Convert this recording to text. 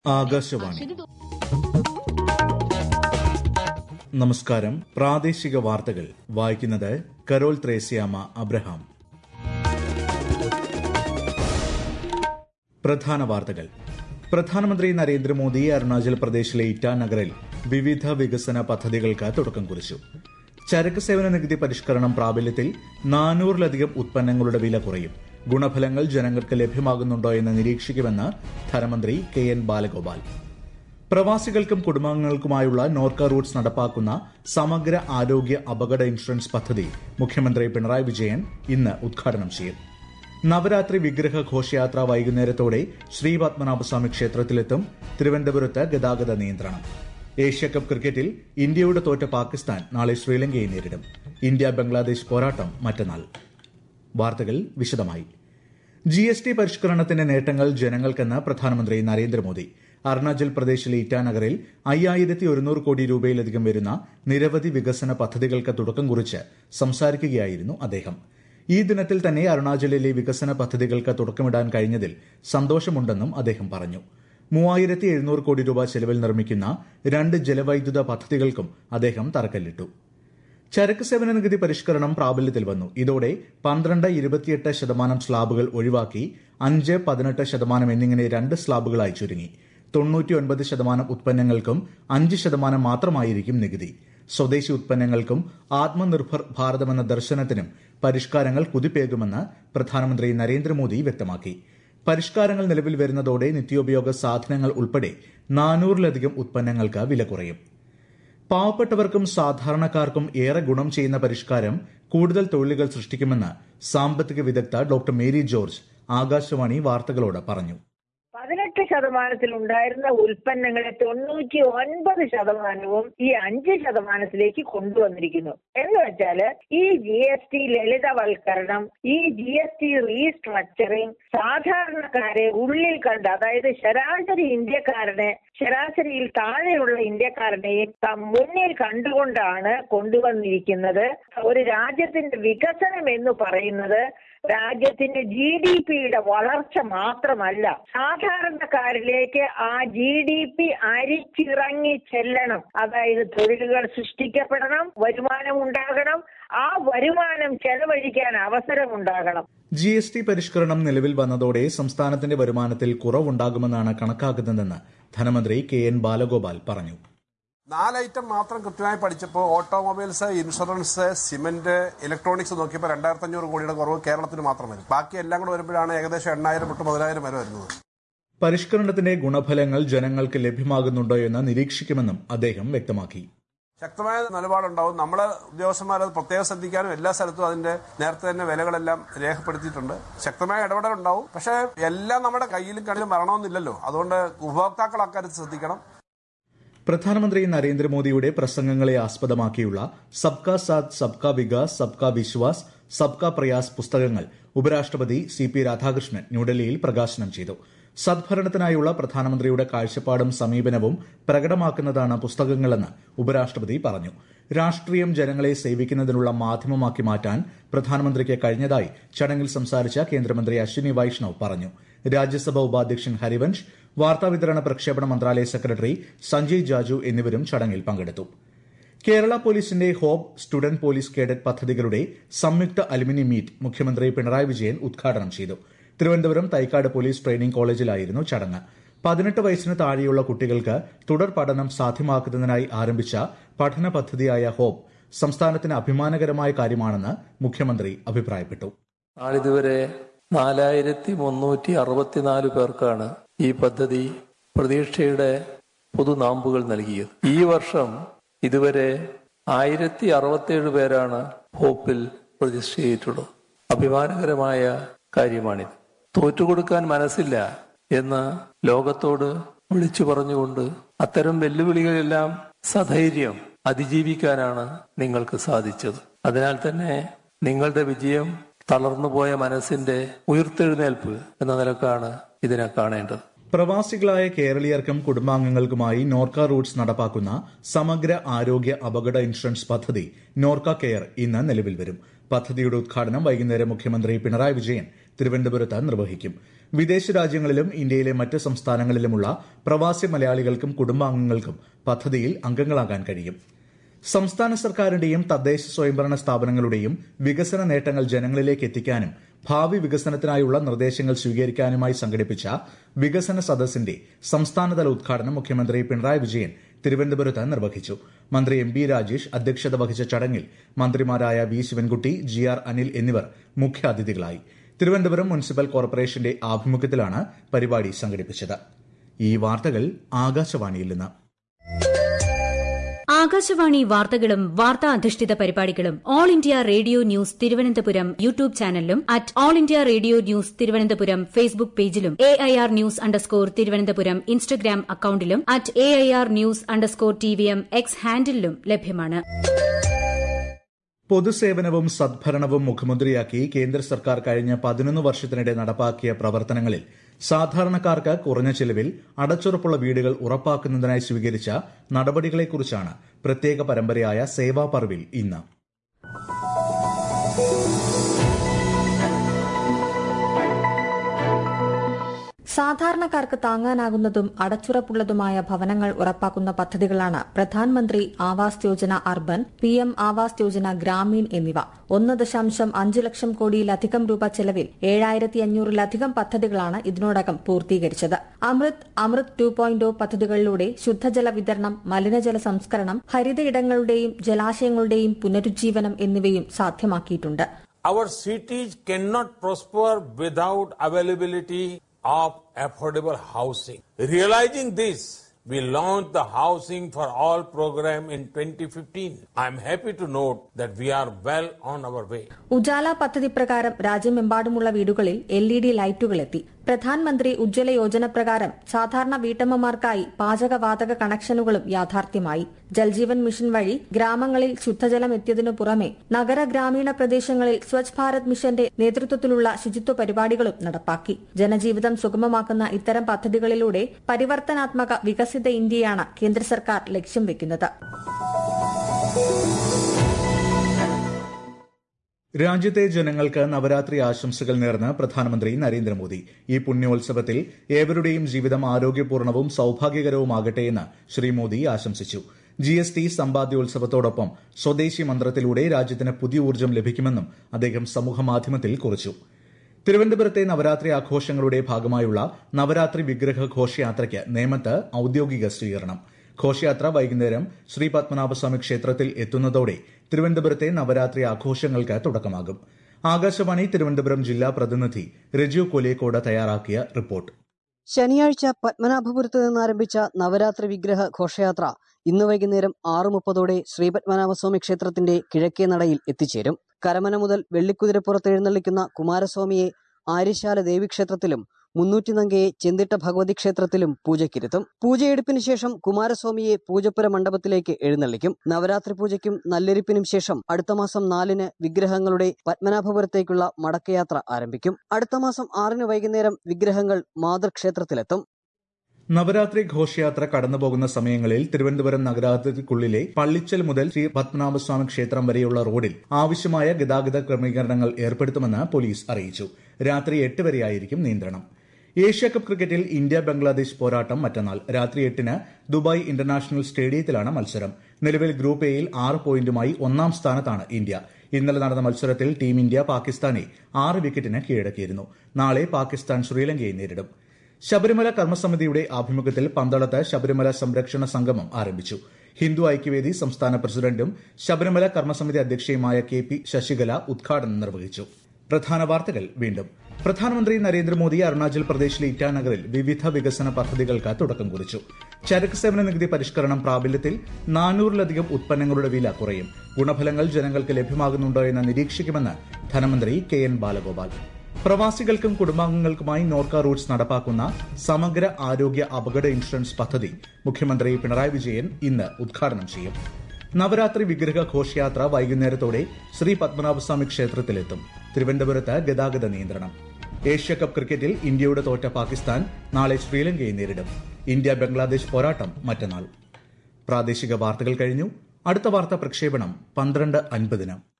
ആകാശവാണി നമസ്കാരം പ്രാദേശിക വാർത്തകൾ വായിക്കുന്നത് കരോൾ ത്രേസ്യാമ അബ്രഹാം പ്രധാന വാർത്തകൾ പ്രധാനമന്ത്രി നരേന്ദ്രമോദി അരുണാചൽ പ്രദേശിലെ ഇറ്റാനഗറിൽ വിവിധ വികസന പദ്ധതികൾക്ക് തുടക്കം കുറിച്ചു ചരക്ക് സേവന നികുതി പരിഷ്കരണം പ്രാബല്യത്തിൽ നാനൂറിലധികം ഉത്പന്നങ്ങളുടെ വില കുറയും ഗുണഫലങ്ങൾ ജനങ്ങൾക്ക് ലഭ്യമാകുന്നുണ്ടോ എന്ന് നിരീക്ഷിക്കുമെന്ന് ധനമന്ത്രി കെ എൻ ബാലഗോപാൽ പ്രവാസികൾക്കും കുടുംബാംഗങ്ങൾക്കുമായുള്ള നോർക്ക റൂട്ട്സ് നടപ്പാക്കുന്ന സമഗ്ര ആരോഗ്യ അപകട ഇൻഷുറൻസ് പദ്ധതി മുഖ്യമന്ത്രി പിണറായി വിജയൻ ഇന്ന് ഉദ്ഘാടനം ചെയ്യും നവരാത്രി വിഗ്രഹ ഘോഷയാത്ര വൈകുന്നേരത്തോടെ ശ്രീ പത്മനാഭസ്വാമി ക്ഷേത്രത്തിലെത്തും തിരുവനന്തപുരത്ത് ഗതാഗത നിയന്ത്രണം ഏഷ്യാകപ്പ് ക്രിക്കറ്റിൽ ഇന്ത്യയോട് തോറ്റ പാകിസ്ഥാൻ നാളെ ശ്രീലങ്കയെ നേരിടും ഇന്ത്യ ബംഗ്ലാദേശ് പോരാട്ടം മറ്റന്നാൾ വാർത്തകൾ വിശദമായി ജി എസ് ടി പരിഷ്കരണത്തിന്റെ നേട്ടങ്ങൾ ജനങ്ങൾക്കെന്ന് പ്രധാനമന്ത്രി നരേന്ദ്രമോദി അരുണാചൽ പ്രദേശിലെ ഇറ്റാനഗറിൽ അയ്യായിരത്തി ഒരുന്നൂറ് കോടി രൂപയിലധികം വരുന്ന നിരവധി വികസന പദ്ധതികൾക്ക് തുടക്കം കുറിച്ച് സംസാരിക്കുകയായിരുന്നു അദ്ദേഹം ഈ ദിനത്തിൽ തന്നെ അരുണാചലിലെ വികസന പദ്ധതികൾക്ക് തുടക്കമിടാൻ കഴിഞ്ഞതിൽ സന്തോഷമുണ്ടെന്നും അദ്ദേഹം പറഞ്ഞു മൂവായിരത്തി എഴുന്നൂറ് കോടി രൂപ ചെലവിൽ നിർമ്മിക്കുന്ന രണ്ട് ജലവൈദ്യുത പദ്ധതികൾക്കും അദ്ദേഹം തറക്കല്ലിട്ടു ചരക്ക് സേവന നികുതി പരിഷ്കരണം പ്രാബല്യത്തിൽ വന്നു ഇതോടെ പന്ത്രണ്ട് ഇരുപത്തിയെട്ട് ശതമാനം സ്ലാബുകൾ ഒഴിവാക്കി അഞ്ച് പതിനെട്ട് ശതമാനം എന്നിങ്ങനെ രണ്ട് സ്ലാബുകളായി ചുരുങ്ങി തൊണ്ണൂറ്റിയൊൻപത് ശതമാനം ഉത്പന്നങ്ങൾക്കും അഞ്ച് ശതമാനം മാത്രമായിരിക്കും നികുതി സ്വദേശി ഉത്പന്നങ്ങൾക്കും ആത്മനിർഭർ ഭാരതമെന്ന ദർശനത്തിനും പരിഷ്കാരങ്ങൾ കുതിപ്പേകുമെന്ന് പ്രധാനമന്ത്രി നരേന്ദ്രമോദി വ്യക്തമാക്കി പരിഷ്കാരങ്ങൾ നിലവിൽ വരുന്നതോടെ നിത്യോപയോഗ സാധനങ്ങൾ ഉൾപ്പെടെ നാനൂറിലധികം ഉത്പന്നങ്ങൾക്ക് വില കുറയും പാവപ്പെട്ടവർക്കും സാധാരണക്കാർക്കും ഏറെ ഗുണം ചെയ്യുന്ന പരിഷ്കാരം കൂടുതൽ തൊഴിലുകൾ സൃഷ്ടിക്കുമെന്ന് സാമ്പത്തിക വിദഗ്ധ ഡോക്ടർ മേരി ജോർജ് ആകാശവാണി വാർത്തകളോട് പറഞ്ഞു പതിനെട്ട് ശതമാനത്തിൽ ഉണ്ടായിരുന്ന ഉൽപ്പന്നങ്ങളെ തൊണ്ണൂറ്റി ഒൻപത് ശതമാനവും ഈ അഞ്ച് ശതമാനത്തിലേക്ക് കൊണ്ടുവന്നിരിക്കുന്നു എന്ന് വെച്ചാല് ഈ ജി എസ് ടി ലളിതവൽക്കരണം ഈ ജി എസ് ടി റീസ്ട്രക്ചറിങ് സാധാരണക്കാരെ ഉള്ളിൽ കണ്ട് അതായത് ശരാശരി ഇന്ത്യക്കാരനെ ശരാശരിയിൽ താഴെയുള്ള ഇന്ത്യക്കാരനെയും മുന്നിൽ കണ്ടുകൊണ്ടാണ് കൊണ്ടുവന്നിരിക്കുന്നത് ഒരു രാജ്യത്തിന്റെ വികസനം എന്ന് പറയുന്നത് രാജ്യത്തിന്റെ ജി ഡി പിയുടെ വളർച്ച മാത്രമല്ല സാധാരണക്കാരിലേക്ക് ആ ജി ഡി പി അരിച്ചിറങ്ങി ചെല്ലണം അതായത് തൊഴിലുകൾ സൃഷ്ടിക്കപ്പെടണം വരുമാനം ഉണ്ടാകണം ആ വരുമാനം ചെലവഴിക്കാൻ അവസരമുണ്ടാകണം ജി എസ് ടി പരിഷ്കരണം നിലവിൽ വന്നതോടെ സംസ്ഥാനത്തിന്റെ വരുമാനത്തിൽ കുറവുണ്ടാകുമെന്നാണ് കണക്കാക്കുന്നതെന്ന് ധനമന്ത്രി കെ എൻ ബാലഗോപാൽ പറഞ്ഞു നാല് ഐറ്റം മാത്രം കൃത്യമായി പഠിച്ചപ്പോൾ ഓട്ടോമൊബൈൽസ് ഇൻഷുറൻസ് സിമന്റ് ഇലക്ട്രോണിക്സ് നോക്കിയപ്പോൾ രണ്ടായിരത്തി അഞ്ഞൂറ് കോടിയുടെ കുറവ് കേരളത്തിന് മാത്രം വരും ബാക്കി എല്ലാം കൂടെ വരുമ്പോഴാണ് ഏകദേശം എണ്ണായിരം തൊട്ട് പതിനായിരം വരെ വരുന്നത് പരിഷ്കരണത്തിന്റെ ഗുണഫലങ്ങൾ ജനങ്ങൾക്ക് ലഭ്യമാകുന്നുണ്ടോ എന്ന് നിരീക്ഷിക്കുമെന്നും അദ്ദേഹം വ്യക്തമാക്കി ശക്തമായ നിലപാടുണ്ടാവും നമ്മളെ ഉദ്യോഗസ്ഥന്മാർ അത് പ്രത്യേകം ശ്രദ്ധിക്കാനും എല്ലാ സ്ഥലത്തും അതിന്റെ നേരത്തെ തന്നെ വിലകളെല്ലാം രേഖപ്പെടുത്തിയിട്ടുണ്ട് ശക്തമായ ഇടപെടലുണ്ടാവും പക്ഷേ എല്ലാം നമ്മുടെ കയ്യിലും കണ്ണിലും വരണമെന്നില്ലല്ലോ അതുകൊണ്ട് ഉപഭോക്താക്കൾ അക്കാര്യത്തിൽ ശ്രദ്ധിക്കണം പ്രധാനമന്ത്രി നരേന്ദ്രമോദിയുടെ പ്രസംഗങ്ങളെ ആസ്പദമാക്കിയുള്ള സബ്കാ സാത്ത് സബ്കാ വികാസ് സബ്കാ വിശ്വാസ് സബ്കാ പ്രയാസ് പുസ്തകങ്ങൾ ഉപരാഷ്ട്രപതി സി പി രാധാകൃഷ്ണൻ ന്യൂഡൽഹിയിൽ പ്രകാശനം ചെയ്തു സദ്ഭരണത്തിനായുള്ള പ്രധാനമന്ത്രിയുടെ കാഴ്ചപ്പാടും സമീപനവും പ്രകടമാക്കുന്നതാണ് പുസ്തകങ്ങളെന്ന് ഉപരാഷ്ട്രപതി പറഞ്ഞു രാഷ്ട്രീയം ജനങ്ങളെ സേവിക്കുന്നതിനുള്ള മാധ്യമമാക്കി മാറ്റാൻ പ്രധാനമന്ത്രിക്ക് കഴിഞ്ഞതായി ചടങ്ങിൽ സംസാരിച്ച കേന്ദ്രമന്ത്രി അശ്വിനി വൈഷ്ണവ് പറഞ്ഞു രാജ്യസഭ ഉപാധ്യക്ഷൻ ഹരിവൻഷ് വാർത്താവിതരണ പ്രക്ഷേപണ മന്ത്രാലയ സെക്രട്ടറി സഞ്ജയ് ജാജു എന്നിവരും ചടങ്ങിൽ പങ്കെടുത്തു കേരള പോലീസിന്റെ ഹോബ് സ്റ്റുഡന്റ് പോലീസ് കേഡറ്റ് പദ്ധതികളുടെ സംയുക്ത അലുമിനി മീറ്റ് മുഖ്യമന്ത്രി പിണറായി വിജയൻ ഉദ്ഘാടനം ചെയ്തു തിരുവനന്തപുരം തൈക്കാട് പോലീസ് ട്രെയിനിംഗ് കോളേജിലായിരുന്നു ചടങ്ങ് പതിനെട്ട് വയസ്സിന് താഴെയുള്ള കുട്ടികൾക്ക് തുടർ പഠനം സാധ്യമാക്കുന്നതിനായി ആരംഭിച്ച പഠന പദ്ധതിയായ ഹോപ്പ് സംസ്ഥാനത്തിന് അഭിമാനകരമായ കാര്യമാണെന്ന് മുഖ്യമന്ത്രി അഭിപ്രായപ്പെട്ടു നാളിതുവരെ നാലായിരത്തി മുന്നൂറ്റി അറുപത്തിനാല് പേർക്കാണ് ഈ പദ്ധതി പ്രതീക്ഷയുടെ പുതുനാമ്പുകൾ നൽകിയത് ഈ വർഷം ഇതുവരെ ആയിരത്തി അറുപത്തേഴ് പേരാണ് ഹോപ്പിൽ രജിസ്റ്റർ ചെയ്തിട്ടുള്ളത് അഭിമാനകരമായ കാര്യമാണിത് തോറ്റുകൊടുക്കാൻ മനസ്സില്ല എന്ന് ലോകത്തോട് വിളിച്ചു പറഞ്ഞുകൊണ്ട് അത്തരം വെല്ലുവിളികളെല്ലാം സധൈര്യം അതിജീവിക്കാനാണ് നിങ്ങൾക്ക് സാധിച്ചത് അതിനാൽ തന്നെ നിങ്ങളുടെ വിജയം തളർന്നുപോയ മനസ്സിന്റെ ഉയർത്തെഴുന്നേൽപ്പ് എന്ന നിലക്കാണ് ഇതിനെ കാണേണ്ടത് പ്രവാസികളായ കേരളീയർക്കും കുടുംബാംഗങ്ങൾക്കുമായി നോർക്ക റൂട്ട്സ് നടപ്പാക്കുന്ന സമഗ്ര ആരോഗ്യ അപകട ഇൻഷുറൻസ് പദ്ധതി നോർക്ക കെയർ ഇന്ന് നിലവിൽ വരും പദ്ധതിയുടെ ഉദ്ഘാടനം വൈകുന്നേരം മുഖ്യമന്ത്രി പിണറായി വിജയൻ തിരുവനന്തപുരത്ത് നിർവഹിക്കും വിദേശ രാജ്യങ്ങളിലും ഇന്ത്യയിലെ മറ്റ് സംസ്ഥാനങ്ങളിലുമുള്ള പ്രവാസി മലയാളികൾക്കും കുടുംബാംഗങ്ങൾക്കും പദ്ധതിയിൽ അംഗങ്ങളാകാൻ കഴിയും സംസ്ഥാന സർക്കാരിന്റെയും തദ്ദേശ സ്വയംഭരണ സ്ഥാപനങ്ങളുടെയും വികസന നേട്ടങ്ങൾ ജനങ്ങളിലേക്ക് എത്തിക്കാനും ഭാവി വികസനത്തിനായുള്ള നിർദ്ദേശങ്ങൾ സ്വീകരിക്കാനുമായി സംഘടിപ്പിച്ച വികസന സദസ്സിന്റെ സംസ്ഥാനതല ഉദ്ഘാടനം മുഖ്യമന്ത്രി പിണറായി വിജയൻ തിരുവനന്തപുരത്ത് നിർവഹിച്ചു മന്ത്രി എം ബി രാജേഷ് അധ്യക്ഷത വഹിച്ച ചടങ്ങിൽ മന്ത്രിമാരായ V Sivankutty G R Anil എന്നിവർ മുഖ്യാതിഥികളായി തിരുവനന്തപുരം മുനിസിപ്പൽ കോർപ്പറേഷന്റെ ആഭിമുഖ്യത്തിലാണ് പരിപാടി സംഘടിപ്പിച്ചത് ഈ വാർത്തകൾ ആകാശവാണിയിൽ നിന്ന് ആകാശവാണി വാർത്തകളും വാർത്താ അധിഷ്ഠിത പരിപാടികളും All India Radio news Thiruvananthapuram YouTube ചാനലിലും at All India Radio news Thiruvananthapuram Facebook പേജിലും A I R news underscore Thiruvananthapuram Instagram അക്കൌണ്ടിലും at A I R news underscore T V M X ഹാൻഡിലും ലഭ്യമാണ് പൊതുസേവനവും സദ്ഭരണവും മുഖമുദ്രയാക്കി കേന്ദ്ര സർക്കാർ കഴിഞ്ഞ പതിനൊന്ന് വർഷത്തിനിടെ നടപ്പാക്കിയ പ്രവർത്തനങ്ങളിൽ സാധാരണക്കാർക്ക് കുറഞ്ഞ ചിലവിൽ അടച്ചുറപ്പുള്ള വീടുകൾ ഉറപ്പാക്കുന്നതിനായി സ്വീകരിച്ച നടപടികളെക്കുറിച്ചാണ് പ്രത്യേക പരമ്പരയായ സേവാ പർവിൽ ഇന്ന് സാധാരണക്കാർക്ക് താങ്ങാനാകുന്നതും അടച്ചുറപ്പുള്ളതുമായ ഭവനങ്ങൾ ഉറപ്പാക്കുന്ന പദ്ധതികളാണ് Pradhan Mantri Awas Yojana urban P M Awas Yojana Gramin എന്നിവ ഒന്ന് ദശാംശം അഞ്ച് ലക്ഷം കോടിയിലധികം രൂപ ചെലവിൽ ഏഴായിരത്തി അഞ്ഞൂറിലധികം പദ്ധതികളാണ് ഇതിനോടകം പൂർത്തീകരിച്ചത് അമൃത് അമൃത് ടു പോയിന്റ് പദ്ധതികളിലൂടെ ശുദ്ധജല വിതരണം മലിനജല സംസ്കരണം ഹരിത ഇടങ്ങളുടെയും ജലാശയങ്ങളുടെയും പുനരുജ്ജീവനം എന്നിവയും സാധ്യമാക്കിയിട്ടുണ്ട് Our cities cannot prosper without availability of affordable housing. Realizing this, we launched the Housing for All program in 2015. I am happy to note that we are well on our way. Ujala പദ്ധതി പ്രകാരം രാജ്യമെമ്പാടുമുള്ള വീടുകളിൽ L E D ലൈറ്റുകൾ എത്തി പ്രധാൻമന്ത്രി ഉജ്ജ്വല യോജന പ്രകാരം സാധാരണ വീട്ടമ്മമാർക്കായി പാചകവാതക കണക്ഷനുകളും യാഥാർത്ഥ്യമായി ജൽജീവൻ മിഷൻ വഴി ഗ്രാമങ്ങളിൽ ശുദ്ധജലം എത്തിയതിനു പുറമെ നഗര ഗ്രാമീണ പ്രദേശങ്ങളിൽ സ്വച്ഛ് ഭാരത് മിഷന്റെ നേതൃത്വത്തിലുള്ള ശുചിത്വ പരിപാടികളും നടപ്പാക്കി ജനജീവിതം സുഗമമാക്കുന്ന ഇത്തരം പദ്ധതികളിലൂടെ പരിവർത്തനാത്മക വികസിത ഇന്ത്യയാണ് കേന്ദ്ര സർക്കാർ ലക്ഷ്യം വെക്കുന്നത് രാജ്യത്തെ ജനങ്ങൾക്ക് നവരാത്രി ആശംസകൾ നേർന്ന് പ്രധാനമന്ത്രി നരേന്ദ്രമോദി ഈ പുണ്യോത്സവത്തിൽ ഏവരുടെയും ജീവിതം ആരോഗ്യപൂർണവും സൌഭാഗ്യകരവുമാകട്ടെയെന്ന് ശ്രീ മോദി ആശംസിച്ചു ജി എസ് ടി സമ്പാദ്യോത്സവത്തോടൊപ്പം സ്വദേശി മന്ത്രത്തിലൂടെ രാജ്യത്തിന് പുതിയ ഊർജ്ജം ലഭിക്കുമെന്നും അദ്ദേഹം സമൂഹമാധ്യമത്തിൽ കുറിച്ചു തിരുവനന്തപുരത്തെ നവരാത്രി ആഘോഷങ്ങളുടെ ഭാഗമായുള്ള നവരാത്രി വിഗ്രഹ ഘോഷയാത്രയ്ക്ക് നേമത്ത് ഔദ്യോഗിക സ്വീകരണം ഘോഷയാത്ര വൈകുന്നേരം ശ്രീ പത്മനാഭസ്വാമി ക്ഷേത്രത്തിൽ എത്തുന്നതോടെ തിരുവനന്തപുരത്തെ നവരാത്രി ആഘോഷങ്ങൾക്ക് തുടക്കമാകും ആകാശവാണി തിരുവനന്തപുരം ജില്ലാ പ്രതിനിധി രജു കൊലേക്കോട് തയ്യാറാക്കിയ റിപ്പോർട്ട് ശനിയാഴ്ച പത്മനാഭപുരത്ത് നിന്ന് ആരംഭിച്ച നവരാത്രി വിഗ്രഹ ഘോഷയാത്ര ഇന്ന് വൈകുന്നേരം ആറ് മുപ്പതോടെ ശ്രീപത്മനാഭസ്വാമി ക്ഷേത്രത്തിന്റെ കിഴക്കേ നടയിൽ എത്തിച്ചേരും കരമന മുതൽ വെള്ളിക്കുതിരപ്പുറത്ത് എഴുന്നള്ളിക്കുന്ന കുമാരസ്വാമിയെ ആര്യശാല ദേവീക്ഷേത്രത്തിലും മുന്നൂറ്റിനങ്കയെ ചെന്തിട്ട ഭഗവതി ക്ഷേത്രത്തിലും പൂജയ്ക്കിരുത്തും പൂജയെടുപ്പിന് ശേഷം കുമാരസ്വാമിയെ പൂജപ്പുര മണ്ഡപത്തിലേക്ക് എഴുന്നള്ളിക്കും നവരാത്രി പൂജയ്ക്കും നല്ലെരിപ്പിനും ശേഷം അടുത്ത മാസം നാലിന് വിഗ്രഹങ്ങളുടെ പത്മനാഭപുരത്തേക്കുള്ള മടക്കയാത്ര ആരംഭിക്കും അടുത്ത മാസം ആറിന് വൈകുന്നേരം വിഗ്രഹങ്ങൾ മാതൃക്ഷേത്രത്തിലെത്തും നവരാത്രി ഘോഷയാത്ര കടന്നുപോകുന്ന സമയങ്ങളിൽ തിരുവനന്തപുരം നഗരാതിർത്തിക്കുള്ളിലെ പള്ളിച്ചൽ മുതൽ ശ്രീ പത്മനാഭസ്വാമി ക്ഷേത്രം വരെയുള്ള റോഡിൽ ആവശ്യമായ ഗതാഗത ക്രമീകരണങ്ങൾ ഏർപ്പെടുത്തുമെന്ന് പോലീസ് അറിയിച്ചു രാത്രി എട്ട് വരെയായിരിക്കും നിയന്ത്രണം ഏഷ്യാകപ്പ് ക്രിക്കറ്റിൽ ഇന്ത്യ ബംഗ്ലാദേശ് പോരാട്ടം മറ്റന്നാൾ രാത്രി എട്ടിന് ദുബായ് ഇന്റർനാഷണൽ സ്റ്റേഡിയത്തിലാണ് മത്സരം നിലവിൽ ഗ്രൂപ്പ് എയിൽ ആറ് പോയിന്റുമായി ഒന്നാം സ്ഥാനത്താണ് ഇന്ത്യ ഇന്നലെ നടന്ന മത്സരത്തിൽ ടീം ഇന്ത്യ പാകിസ്ഥാനെ ആറ് വിക്കറ്റിന് കീഴടക്കിയിരുന്നു നാളെ പാകിസ്ഥാൻ ശ്രീലങ്കയെ നേരിടും ശബരിമല കർമ്മസമിതിയുടെ ആഭിമുഖ്യത്തിൽ പന്തളത്ത് ശബരിമല സംരക്ഷണ സംഗമം ആരംഭിച്ചു ഹിന്ദു ഐക്യവേദി സംസ്ഥാന പ്രസിഡന്റും ശബരിമല കർമ്മസമിതി അധ്യക്ഷയുമായ കെ പി ശശികല ഉദ്ഘാടനം നിർവഹിച്ചു പ്രധാന വാർത്തകൾ വീണ്ടും പ്രധാനമന്ത്രി നരേന്ദ്രമോദി അരുണാചൽ പ്രദേശിലെ ഇറ്റാനഗറിൽ വിവിധ വികസന പദ്ധതികൾക്ക് തുടക്കം കുറിച്ചു ചരക്ക് സേവന നികുതി പരിഷ്കരണം പ്രാബല്യത്തിൽ നാനൂറിലധികം ഉത്പന്നങ്ങളുടെ വില കുറയും ഗുണഫലങ്ങൾ ജനങ്ങൾക്ക് ലഭ്യമാകുന്നുണ്ടോ എന്ന് നിരീക്ഷിക്കുമെന്ന് ധനമന്ത്രി കെ എൻ ബാലഗോപാൽ പ്രവാസികൾക്കും കുടുംബാംഗങ്ങൾക്കുമായി നോർക്ക റൂട്ട്സ് നടപ്പാക്കുന്ന സമഗ്ര ആരോഗ്യ അപകട ഇൻഷുറൻസ് പദ്ധതി മുഖ്യമന്ത്രി പിണറായി വിജയൻ ഇന്ന് ഉദ്ഘാടനം ചെയ്യും നവരാത്രി വിഗ്രഹ ഘോഷയാത്ര വൈകുന്നേരത്തോടെ ശ്രീ പത്മനാഭസ്വാമി ക്ഷേത്രത്തിലെത്തും തിരുവനന്തപുരത്ത് ഗതാഗത നിയന്ത്രണം ഏഷ്യാകപ്പ് ക്രിക്കറ്റിൽ ഇന്ത്യയുടെ തോറ്റ പാകിസ്ഥാൻ നാളെ ശ്രീലങ്കയെ നേരിടും ഇന്ത്യ ബംഗ്ലാദേശ് പോരാട്ടം മറ്റന്നാൾ പ്രാദേശിക വാർത്തകൾ കഴിഞ്ഞു അടുത്ത വാർത്താ പ്രക്ഷേപണം പന്ത്രണ്ട് അൻപതിന്